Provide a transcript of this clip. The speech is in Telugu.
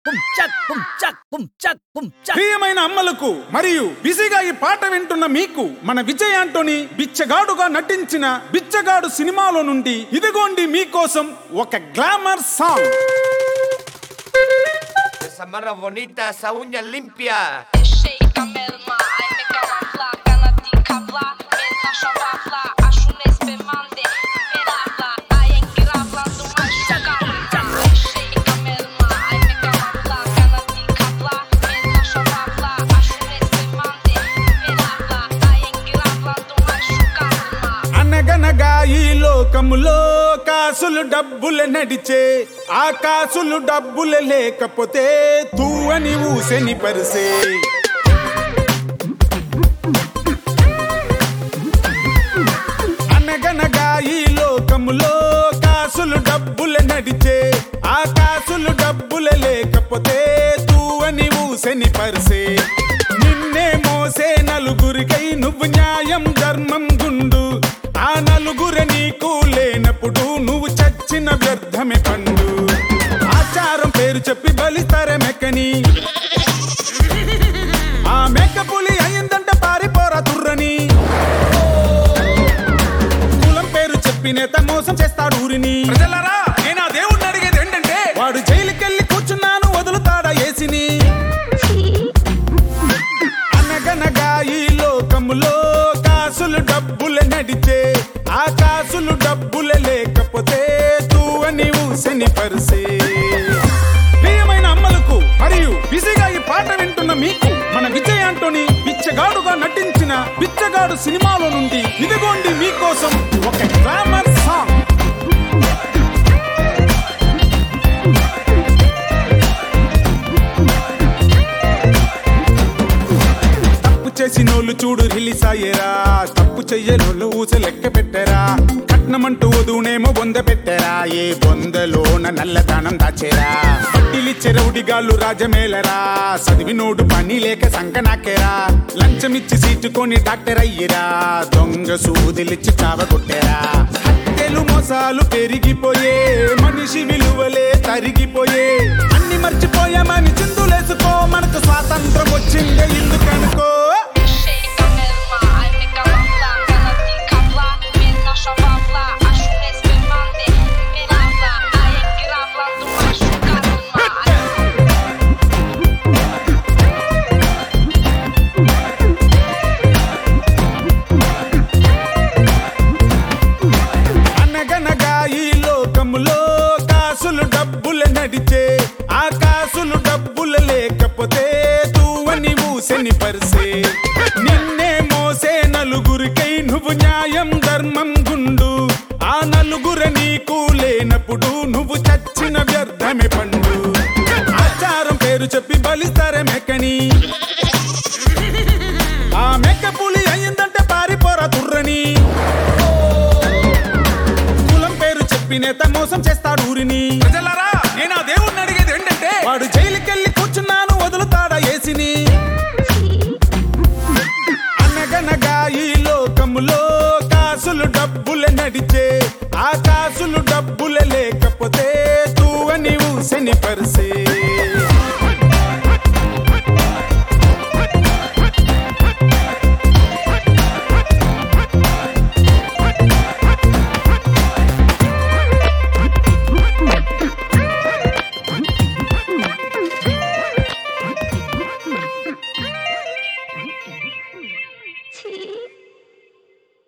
పుంచక్ పుంచక్ పుంచక్ పుంచక్ ప్రియమైన అమ్మలకు మరియు బిజీగా ఈ పాట వింటున్న మీకు మన విజయ్ ఆంటోనీ బిచ్చగాడుగా నటించిన బిచ్చగాడు సినిమాలో నుండి ఇదిగోండి మీకోసం ఒక glamour song Esa marra bonita, esa uña limpia. Shake a melma, ai me camufla, cana de cabla, me na chavafla, acho nesse mande, me lavla, ai engravla do machuca. Shake a melma, ai me camufla, cana de cabla, me na chavafla, acho nesse mande, me lavla, ai engravla do machuca. అనగనగా ఈ లోకములో కాసులు డబ్బులు నడిచే ఆ కాసులు డబ్బులు లేకపోతే తూ అని ఊసెని పరిసే అనగనగా ఈ లోకములో కాసులు డబ్బులు నడిచే ఆ కాసులు డబ్బులు లేకపోతే తూ అని ఊసెని పరిసే నిన్నే మోసే నలుగురికై నువ్వు న్యాయం ధర్మం గుండు ఆ నలుగురు నీకు లేనప్పుడు నువ్వు చచ్చిన వ్యర్థమే పండు ఆచారం పేరు చెప్పి బలిస్తారే మెక్కని ఆ మెక్క పులి అయిందంటే పారిపోరా తుర్రని కులం పేరు చెప్పి నేత మోసం చేస్తాడు ఊరిని ప్రజలరా నేను ఆ దేవుడిని అడిగేది ఏంటంటే వాడు జైలుకెళ్ళి కూర్చున్నాను వదులుతాడా ఏసిని అనగనగా ఈ లోకములో కాసులు డబ్బులు నడిచే ఆ కాసులు డబ్బులు లేకపోతే తూ అని ఊసని పరిసే ప్రియమైన అమ్మలకు మరియు బిజీగా ఈ పాట వింటున్న మీకు మన విజయ్ ఆంటోని బిచ్చగాడుగా నటించిన బిచ్చగాడు సినిమాలో నుండి ఇదిగోండి మీకోసం ఒక గ్లామర్ సాంగ్ తప్పు చేసినోళ్ళు చూడు రిలీజ్ అయ్యేరా తప్పు చెయ్యనోళ్ళు ఊస లెక్క పెట్టరా కట్నమంటూ వధువునేమో బొంద పెట్టరా ఏ బొందలోన నల్లదానం దాచేరా పట్టిలిచ్చే రౌడిగాళ్ళు రాజమేలరా చదివినోడు పని లేక సంకనాకేరా లంచమిచ్చి సీటుకొని డాక్టర్ అయ్యిరా దొంగ సూదిలిచ్చి చావగొట్టేరా హత్యలు మోసాలు పెరిగిపోయే మనిషి విలువలే తరిగిపోయే అన్ని మర్చిపోయామని చిందులేసుకో మనకు స్వాతంత్రం వచ్చిందే ఎందుకనుకో Shake a melma, ai me camufla, cana de cabla, me na chavafla, acho nesse mande, me lavla, ai engravla do machuca. అనగనగా ఈ లోకములో కాసులు డబ్బులు నడిచే ఆ కాసులు డబ్బులు లేకపోతే తూ అని ఊసెని పరిసే నిన్నే మోసే నలుగురికై నువ్వు న్యాయం ధర్మం గుండు ఆ నలుగురు నీకు లేనప్పుడు నువ్వు చచ్చిన వ్యర్థమే పండు ఆచారం పేరు చెప్పి బలిస్తారే మెక్కని ఆ మెక్క పులి అయిందంటే పారిపోరా తుర్రని కులం పేరు చెప్పి నేత మోసం చేస్తాడు ఊరిని ప్రజలరా నేను ఆ దేవుడిని అడిగేది ఏంటంటే వాడు జైలుకెళ్ళి కూర్చున్నాను వదులుతాడా ఏసిని అనగనగా ఈ లోకములో కాసులు డబ్బులు నడిచే ఆ కాసులు డబ్బులు లేకపోతే తూ అని ఊసని పరిసే ఛీ